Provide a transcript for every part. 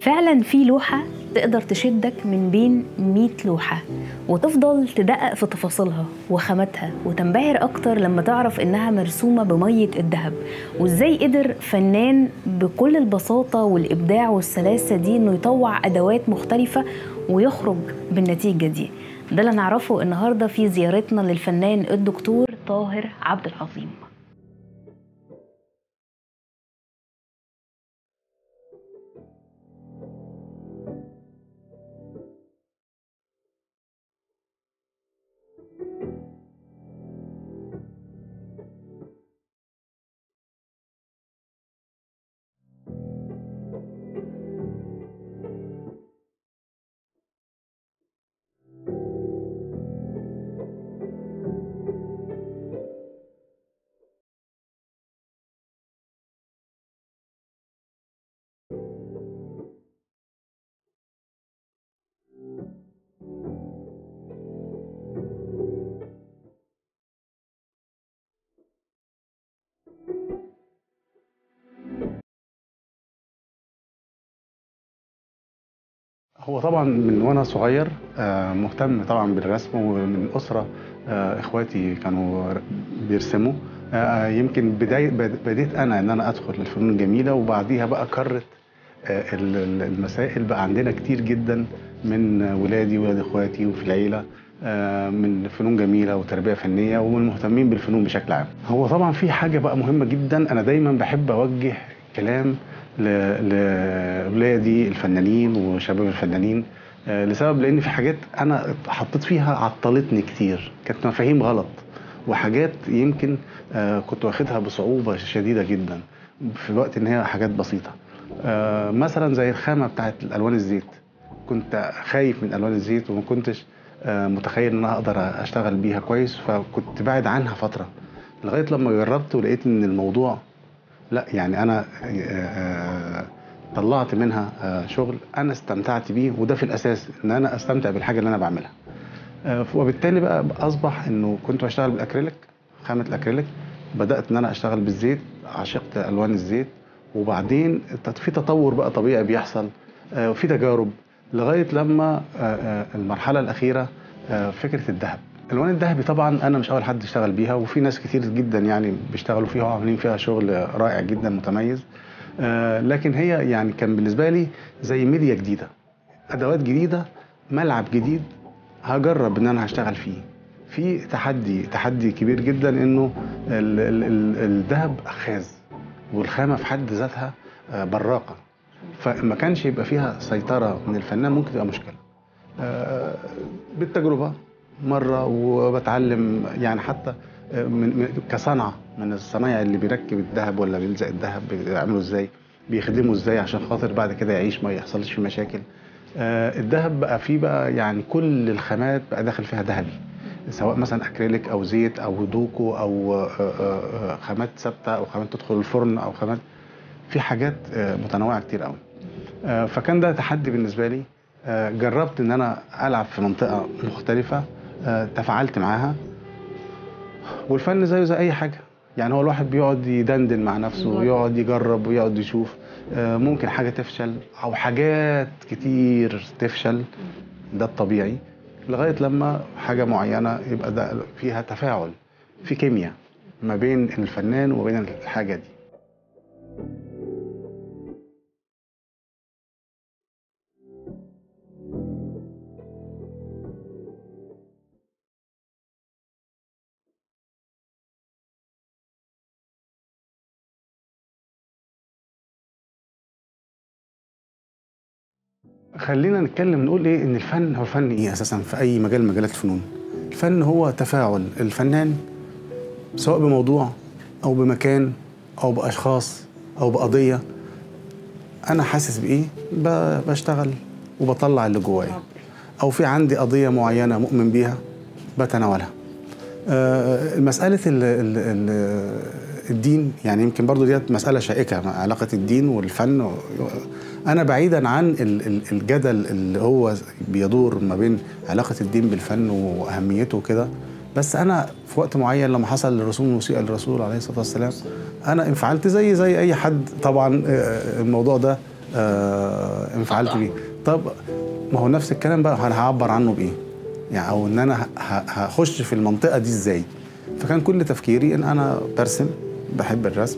فعلا في لوحة تقدر تشدك من بين 100 لوحة وتفضل تدقق في تفاصيلها وخاماتها وتنبهر أكتر لما تعرف إنها مرسومة بمية الذهب وإزاي قدر فنان بكل البساطة والإبداع والسلاسة دي إنه يطوع أدوات مختلفة ويخرج بالنتيجة دي ده اللي نعرفه النهاردة في زيارتنا للفنان الدكتور طاهر عبد العظيم هو طبعا من وانا صغير آه، مهتم طبعا بالرسم ومن اسره آه، اخواتي كانوا بيرسموا آه، يمكن بدايه بد- بديت انا ان انا ادخل الفنون الجميله وبعديها بقى كرت آه، ال- ال- المسائل بقى عندنا كتير جدا من ولادي ولاد اخواتي وفي العيله آه، من فنون جميله وتربيه فنيه ومن مهتمين بالفنون بشكل عام. هو طبعا في حاجه بقى مهمه جدا انا دايما بحب اوجه كلام ل- لاولادي الفنانين وشباب الفنانين آه، لسبب لان في حاجات انا حطيت فيها عطلتني كتير كانت مفاهيم غلط وحاجات يمكن آه، كنت واخدها بصعوبه شديده جدا في الوقت ان هي حاجات بسيطه آه، مثلا زي الخامه بتاعت الالوان الزيت كنت خايف من الوان الزيت وما كنتش آه، متخيل ان انا اقدر اشتغل بيها كويس فكنت بعد عنها فتره لغايه لما جربت ولقيت ان الموضوع لا يعني انا آه، آه، طلعت منها آه، شغل انا استمتعت بيه وده في الاساس ان انا استمتع بالحاجه اللي انا بعملها آه، وبالتالي بقى اصبح انه كنت بشتغل بالاكريليك خامه الاكريليك بدات ان انا اشتغل بالزيت عشقت الوان الزيت وبعدين الت- في تطور بقى طبيعي بيحصل آه، وفي تجارب لغايه لما آه، آه، المرحله الاخيره آه، فكره الذهب الوان الذهبي طبعا انا مش اول حد اشتغل بيها وفي ناس كتير جدا يعني بيشتغلوا فيها وعاملين فيها شغل رائع جدا متميز آه، لكن هي يعني كان بالنسبه لي زي ميديا جديده ادوات جديده ملعب جديد هجرب ان انا هشتغل فيه في تحدي تحدي كبير جدا انه ال- ال- ال- الذهب اخاذ والخامه في حد ذاتها آه، براقه فما كانش يبقى فيها سيطره من الفنان ممكن تبقى مشكله آه، بالتجربه مره وبتعلم يعني حتى آه، من من- كصنعه من الصنايع اللي بيركب الذهب ولا بيلزق الذهب بيعملوا ازاي بيخدموا ازاي عشان خاطر بعد كده يعيش ما يحصلش فيه مشاكل آه، الذهب بقى فيه بقى يعني كل الخامات بقى داخل فيها ذهبي سواء مثلا اكريليك او زيت او دوكو او آه، آه، آه، خامات ثابته او خامات تدخل الفرن او خامات في حاجات آه، متنوعه كتير قوي آه، فكان ده تحدي بالنسبه لي آه، جربت ان انا العب في منطقه مختلفه آه، تفاعلت معاها والفن زيه زي اي حاجه يعني هو الواحد بيقعد يدندن مع نفسه بالظبط. ويقعد يجرب ويقعد يشوف آه، ممكن حاجه تفشل او حاجات كتير تفشل ده الطبيعي لغايه لما حاجه معينه يبقى ده فيها تفاعل في كيمياء ما بين الفنان وما بين الحاجه دي خلينا نتكلم نقول ايه ان الفن هو فن ايه اساسا في اي مجال من مجالات الفنون الفن هو تفاعل الفنان سواء بموضوع او بمكان او باشخاص او بقضيه انا حاسس بايه ب- بشتغل وبطلع اللي جوايا او في عندي قضيه معينه مؤمن بيها بتناولها آه، مسألة ال ال ال الدين يعني يمكن برضو ديت مسألة شائكة مع علاقة الدين والفن و- أنا بعيدا عن ال- ال- الجدل اللي هو بيدور ما بين علاقة الدين بالفن وأهميته وكده بس أنا في وقت معين لما حصل الرسوم الموسيقى للرسول عليه الصلاة والسلام أنا انفعلت زي زي أي حد طبعا آه، الموضوع ده آه انفعلت بيه طب ما هو نفس الكلام بقى انا هعبر عنه بايه يعني او ان انا ه- ه- هخش في المنطقه دي ازاي فكان كل تفكيري ان انا برسم بحب الرسم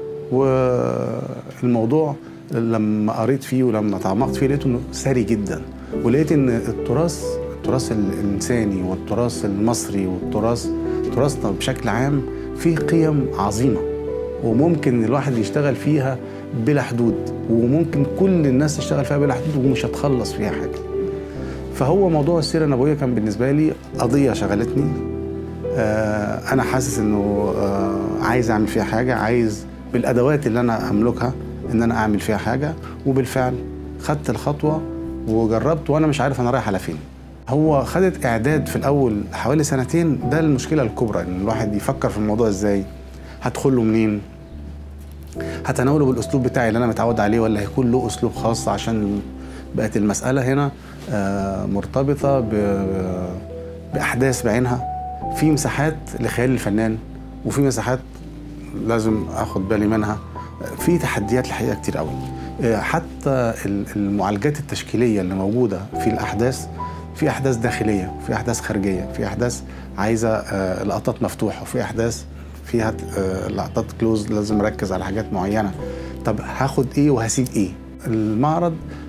والموضوع لما قريت فيه ولما تعمقت فيه لقيته انه ثري جدا ولقيت ان التراث التراث الانساني والتراث المصري والتراث تراثنا بشكل عام فيه قيم عظيمه وممكن الواحد يشتغل فيها بلا حدود وممكن كل الناس تشتغل فيها بلا حدود ومش هتخلص فيها حاجه فهو موضوع السيره النبويه كان بالنسبه لي قضيه شغلتني آه، انا حاسس انه آه، عايز اعمل فيها حاجه عايز بالادوات اللي انا املكها ان انا اعمل فيها حاجه وبالفعل خدت الخطوه وجربت وانا مش عارف انا رايح على فين هو خدت اعداد في الاول حوالي سنتين ده المشكله الكبرى ان الواحد يفكر في الموضوع ازاي هدخله منين هتناوله بالاسلوب بتاعي اللي انا متعود عليه ولا هيكون له اسلوب خاص عشان بقت المساله هنا آه، مرتبطه ب- باحداث بعينها في مساحات لخيال الفنان وفي مساحات لازم اخد بالي منها في تحديات الحقيقه كتير قوي آه، حتى ال- المعالجات التشكيليه اللي موجوده في الاحداث في احداث داخليه في احداث خارجيه في احداث عايزه آه، لقطات مفتوحه وفي احداث فيها آه، لقطات كلوز لازم اركز على حاجات معينه طب هاخد ايه وهسيب ايه المعرض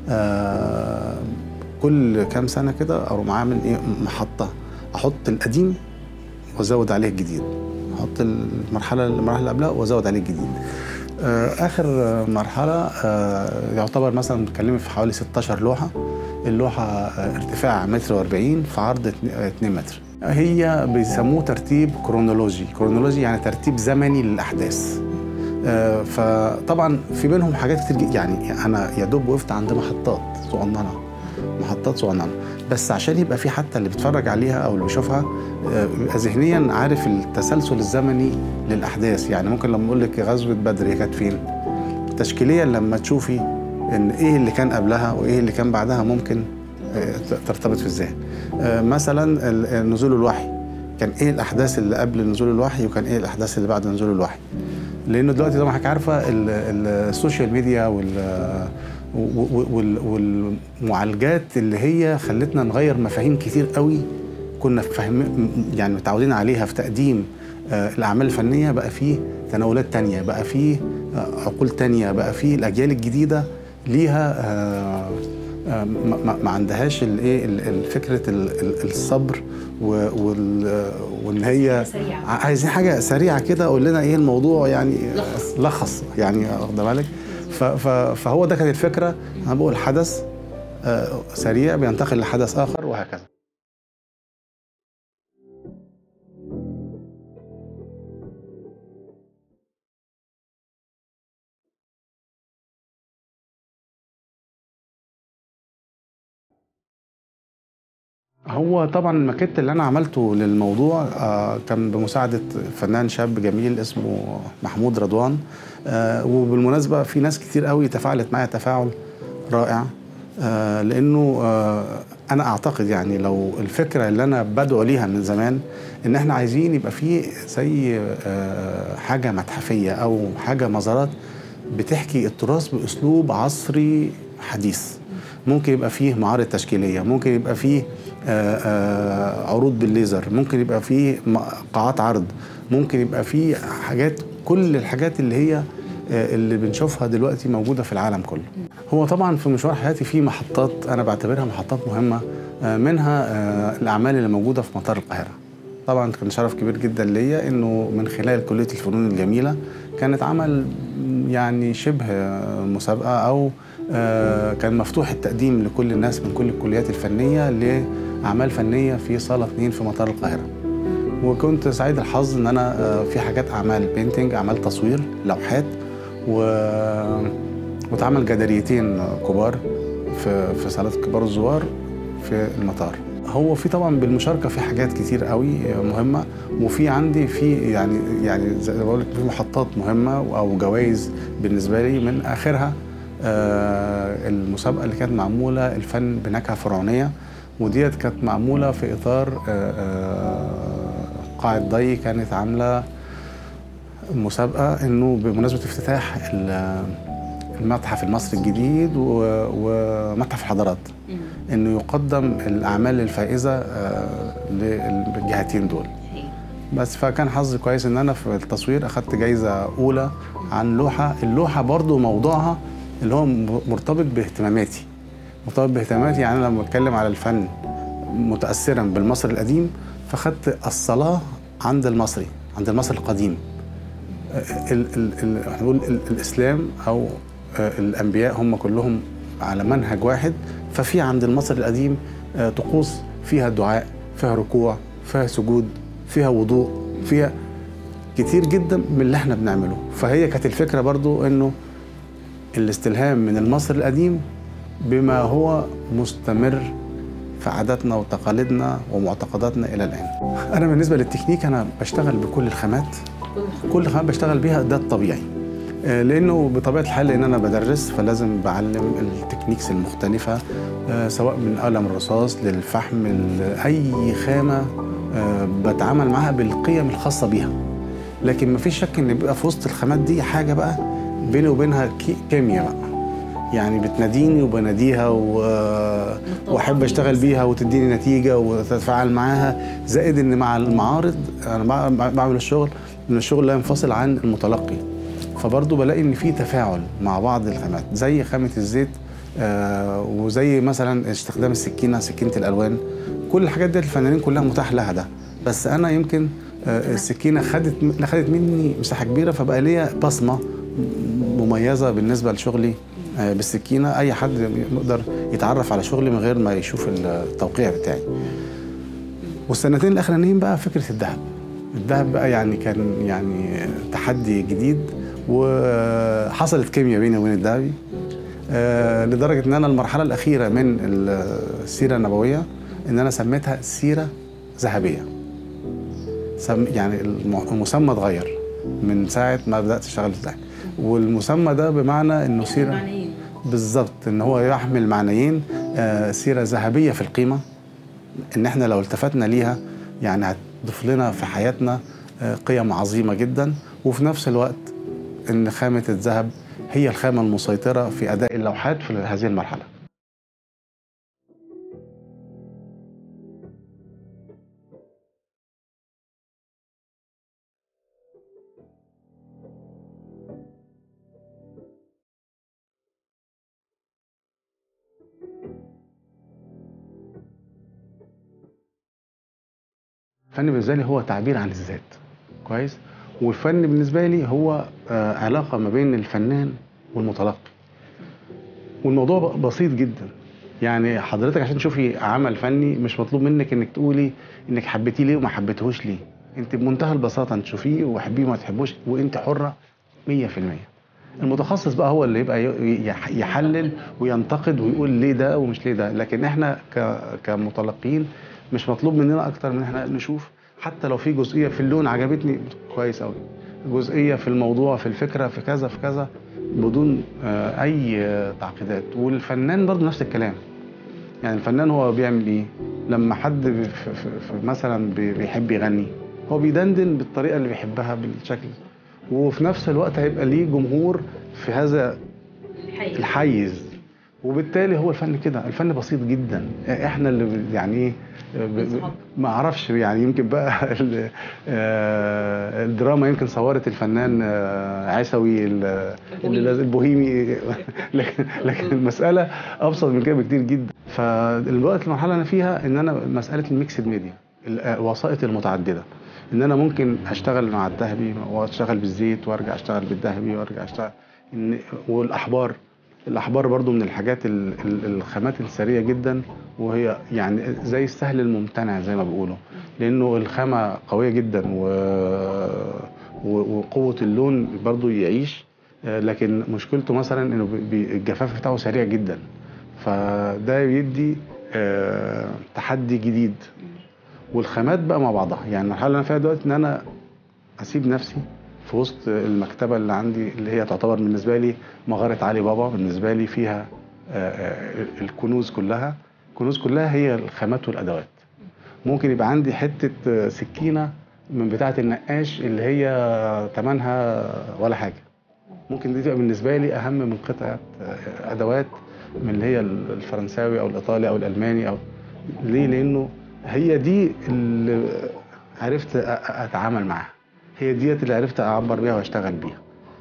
آه، كل كام سنه كده اروح عامل ايه محطه احط القديم وازود عليه الجديد احط المرحله المرحله اللي قبلها وازود عليه الجديد آه، اخر آه، مرحله آه، يعتبر مثلا بنتكلم في حوالي 16 لوحه اللوحه آه، ارتفاع متر و40 في عرض 2 متر هي بيسموه ترتيب كرونولوجي كرونولوجي يعني ترتيب زمني للاحداث آه، فطبعا في بينهم حاجات كتير جدا. يعني انا يا دوب وقفت عند محطات صغننه محطات صغننه بس عشان يبقى في حتى اللي بيتفرج عليها او اللي بيشوفها آه، يبقى ذهنيا عارف التسلسل الزمني للاحداث يعني ممكن لما اقول لك غزوه بدر هي كانت فين تشكيليا لما تشوفي ان ايه اللي كان قبلها وايه اللي كان بعدها ممكن آه، ت- ترتبط في الذهن آه، مثلا ال- آه، نزول الوحي كان ايه الاحداث اللي قبل نزول الوحي وكان ايه الاحداث اللي بعد نزول الوحي لانه دلوقتي زي ما حضرتك عارفه ال- ال- السوشيال ميديا وال و- وال- والمعالجات اللي هي خلتنا نغير مفاهيم كتير قوي كنا فاهم يعني متعودين عليها في تقديم آه، الاعمال الفنيه بقى فيه تناولات تانية بقى فيه آه، عقول تانية بقى فيه الاجيال الجديده ليها آه، آه، ما- ما ما عندهاش الايه ال- ال- فكره ال- ال- الصبر و- وال- وان هي سريعة. عايزين حاجه سريعه كده قول لنا ايه الموضوع يعني لخص لخص يعني واخد بالك ف- ف- فهو ده كانت الفكره انا بقول حدث آه، سريع بينتقل لحدث اخر وهكذا هو طبعا الماكيت اللي انا عملته للموضوع آه، كان بمساعده فنان شاب جميل اسمه محمود رضوان آه، وبالمناسبه في ناس كتير قوي تفاعلت معايا تفاعل رائع آه، لانه آه، انا اعتقد يعني لو الفكره اللي انا بدعو ليها من زمان ان احنا عايزين يبقى في زي آه، حاجه متحفيه او حاجه مزارات بتحكي التراث باسلوب عصري حديث ممكن يبقى فيه معارض تشكيليه ممكن يبقى فيه آه، آه، عروض بالليزر ممكن يبقى فيه م- قاعات عرض ممكن يبقى فيه حاجات كل الحاجات اللي هي آه، اللي بنشوفها دلوقتي موجوده في العالم كله هو طبعا في مشوار حياتي في محطات انا بعتبرها محطات مهمه آه، منها آه، الاعمال اللي موجوده في مطار القاهره طبعا كان شرف كبير جدا ليا انه من خلال كليه الفنون الجميله كانت عمل يعني شبه مسابقه او آه، كان مفتوح التقديم لكل الناس من كل الكليات الفنيه لاعمال فنيه في صاله اثنين في مطار القاهره وكنت سعيد الحظ ان انا آه، في حاجات اعمال بينتنج اعمال تصوير لوحات و واتعمل جداريتين كبار في في صالات كبار الزوار في المطار هو في طبعا بالمشاركه في حاجات كتير قوي مهمه وفي عندي في يعني يعني زي ما بقول لك في محطات مهمه او جوائز بالنسبه لي من اخرها آه، المسابقه اللي كانت معموله الفن بنكهه فرعونيه وديت كانت معموله في اطار آه، آه، قاعه ضي كانت عامله مسابقه انه بمناسبه افتتاح ال- المتحف المصري الجديد و- ومتحف الحضارات انه يقدم الاعمال الفائزه آه، للجهتين دول بس فكان حظي كويس ان انا في التصوير اخدت جايزه اولى عن لوحه اللوحه برضو موضوعها اللي هو م- مرتبط باهتماماتي مرتبط باهتماماتي يعني أنا لما بتكلم على الفن متاثرا بالمصري القديم فخدت الصلاه عند المصري عند المصري القديم ال ال ال احنا بنقول ال الاسلام او آه، الانبياء هم كلهم على منهج واحد ففي عند المصري القديم آه، طقوس فيها دعاء فيها ركوع فيها سجود فيها وضوء فيها كتير جدا من اللي احنا بنعمله فهي كانت الفكره برضو انه الاستلهام من المصري القديم بما هو مستمر في عاداتنا وتقاليدنا ومعتقداتنا الى الان. انا بالنسبه للتكنيك انا بشتغل بكل الخامات كل خامه بشتغل بيها ده الطبيعي آه، لانه بطبيعه الحال لان انا بدرس فلازم بعلم التكنيكس المختلفه آه، سواء من قلم الرصاص للفحم ل- اي خامه آه، بتعامل معاها بالقيم الخاصه بيها لكن مفيش شك ان بيبقى في وسط الخامات دي حاجه بقى بيني وبينها كي- كيمياء بقى يعني بتناديني وبناديها و... واحب اشتغل بيها وتديني نتيجه وتتفاعل معاها زائد ان مع المعارض انا بع- بعمل الشغل ان الشغل لا ينفصل عن المتلقي فبرضه بلاقي ان في تفاعل مع بعض الخامات زي خامه الزيت آه وزي مثلا استخدام السكينه سكينه الالوان كل الحاجات دي الفنانين كلها متاح لها ده بس انا يمكن آه السكينه خدت خدت مني مساحه كبيره فبقى ليا بصمه مميزه بالنسبه لشغلي آه، بالسكينه اي حد يقدر يتعرف على شغلي من غير ما يشوف التوقيع بتاعي والسنتين الاخرانيين بقى فكره الذهب الذهب بقى يعني كان يعني تحدي جديد وحصلت كيمياء بيني وبين الذهبي آه، لدرجه ان انا المرحله الاخيره من السيره النبويه ان انا سميتها سيره ذهبيه سم يعني الم- المسمى اتغير من ساعه ما بدات اشتغل في الذهب والمسمى ده بمعنى انه سيره بالظبط ان هو يحمل معنيين آه، سيره ذهبيه في القيمه ان احنا لو التفتنا ليها يعني هتضيف لنا في حياتنا آه، قيم عظيمه جدا وفي نفس الوقت ان خامه الذهب هي الخامه المسيطره في اداء اللوحات في هذه المرحله الفن بالنسبه لي هو تعبير عن الذات كويس والفن بالنسبه لي هو آه، علاقه ما بين الفنان والمتلقي والموضوع ب- بسيط جدا يعني حضرتك عشان تشوفي عمل فني مش مطلوب منك انك تقولي انك حبيتيه ليه وما حبيتهوش ليه انت بمنتهى البساطه انت تشوفيه وحبيه وما تحبوش وانت حره 100% المتخصص بقى هو اللي يبقى ي- يح- يحلل وينتقد ويقول ليه ده ومش ليه ده لكن احنا ك- كمتلقين مش مطلوب مننا اكتر من احنا نشوف حتى لو في جزئيه في اللون عجبتني كويس قوي جزئيه في الموضوع في الفكره في كذا في كذا بدون آه، اي آه، تعقيدات والفنان برضه نفس الكلام يعني الفنان هو بيعمل ايه لما حد بي- في في في مثلا بي- بيحب يغني هو بيدندن بالطريقه اللي بيحبها بالشكل وفي نفس الوقت هيبقى ليه جمهور في هذا الحيز وبالتالي هو الفن كده الفن بسيط جدا احنا اللي ب- يعني ايه ب- ب- ما اعرفش يعني يمكن بقى ال- آه، الدراما يمكن صورت الفنان آه، عيسوي ال- اللي لازم- البوهيمي لكن لكن المساله ابسط من كده بكتير جدا فالوقت المرحله اللي انا فيها ان انا مساله الميكسد ميديا الوسائط المتعدده ان انا ممكن اشتغل مع الذهبي واشتغل بالزيت وارجع اشتغل بالذهبي وارجع اشتغل إن والاحبار الاحبار برضو من الحاجات ال- ال- الخامات السريه جدا وهي يعني زي السهل الممتنع زي ما بيقولوا لانه الخامه قويه جدا و... و- وقوه اللون برضو يعيش آه، لكن مشكلته مثلا انه بي- بي- الجفاف بتاعه سريع جدا فده بيدي آه، تحدي جديد والخامات بقى مع بعضها يعني المرحله اللي انا فيها دلوقتي ان انا اسيب نفسي في وسط المكتبه اللي عندي اللي هي تعتبر بالنسبه لي مغاره علي بابا بالنسبه لي فيها آه، آه، الكنوز كلها الكنوز كلها هي الخامات والادوات ممكن يبقى عندي حته آه، سكينه من بتاعه النقاش اللي هي ثمنها ولا حاجه ممكن دي تبقى بالنسبه لي اهم من قطعه آه، ادوات من اللي هي الفرنساوي او الايطالي او الالماني او ليه لانه هي دي اللي عرفت أ- أ- اتعامل معاها هي ديت اللي عرفت اعبر بيها واشتغل بيها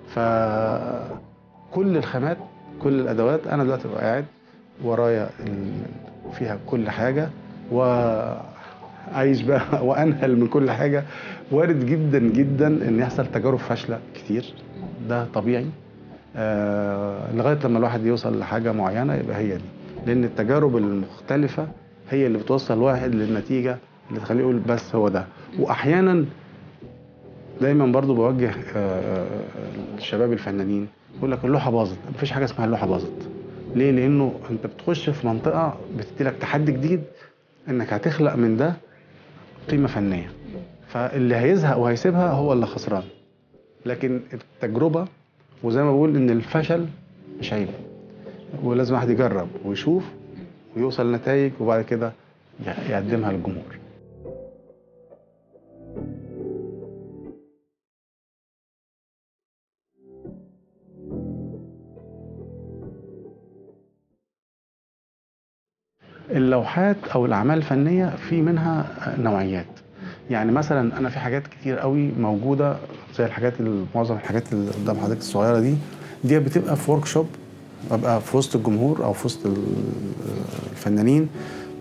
فكل الخامات كل الادوات انا دلوقتي ببقى قاعد ورايا ال- فيها كل حاجه وعايش بقى وانهل من كل حاجه وارد جدا جدا ان يحصل تجارب فاشله كتير ده طبيعي آه لغايه لما الواحد يوصل لحاجه معينه يبقى هي دي لان التجارب المختلفه هي اللي بتوصل الواحد للنتيجه اللي تخليه يقول بس هو ده واحيانا دايما برضو بوجه آه، الشباب الفنانين يقول لك اللوحه باظت مفيش حاجه اسمها اللوحه باظت ليه لانه انت بتخش في منطقه بتدي لك تحدي جديد انك هتخلق من ده قيمه فنيه فاللي هيزهق وهيسيبها هو اللي خسران لكن التجربه وزي ما بقول ان الفشل مش عيب ولازم واحد يجرب ويشوف ويوصل لنتائج وبعد كده يقدمها للجمهور اللوحات او الاعمال الفنيه في منها نوعيات يعني مثلا انا في حاجات كتير قوي موجوده زي الحاجات ال- معظم الحاجات اللي قدام حضرتك الصغيره دي دي بتبقى في ورك شوب ببقى في وسط الجمهور او في وسط ال- الفنانين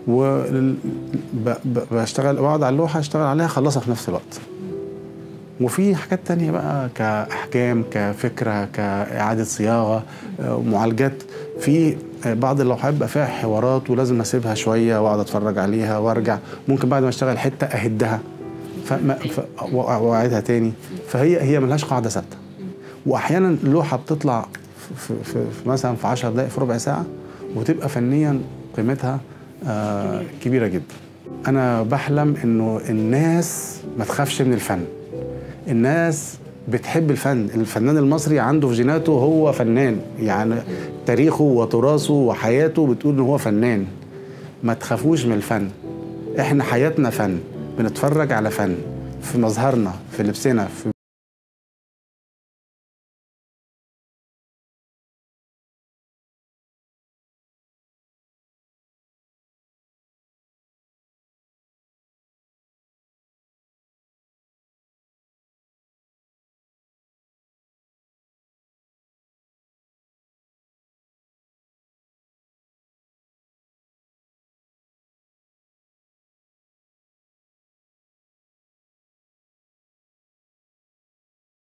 وبشتغل بقعد على اللوحه اشتغل عليها اخلصها في نفس الوقت وفي حاجات تانية بقى كأحكام كفكرة كإعادة صياغة آه، معالجات في آه، بعض اللوحات بقى فيها حوارات ولازم أسيبها شوية وأقعد أتفرج عليها وأرجع ممكن بعد ما أشتغل حتة أهدها فما ف... وأ- وأعيدها تاني فهي هي ملهاش قاعدة ثابتة وأحيانا اللوحة بتطلع في, في, في مثلا في 10 دقائق في ربع ساعة وتبقى فنيا قيمتها آه كبيرة جدا أنا بحلم إنه الناس ما تخافش من الفن الناس بتحب الفن الفنان المصري عنده في جيناته هو فنان يعني تاريخه وتراثه وحياته بتقول ان هو فنان ما تخافوش من الفن احنا حياتنا فن بنتفرج على فن في مظهرنا في لبسنا في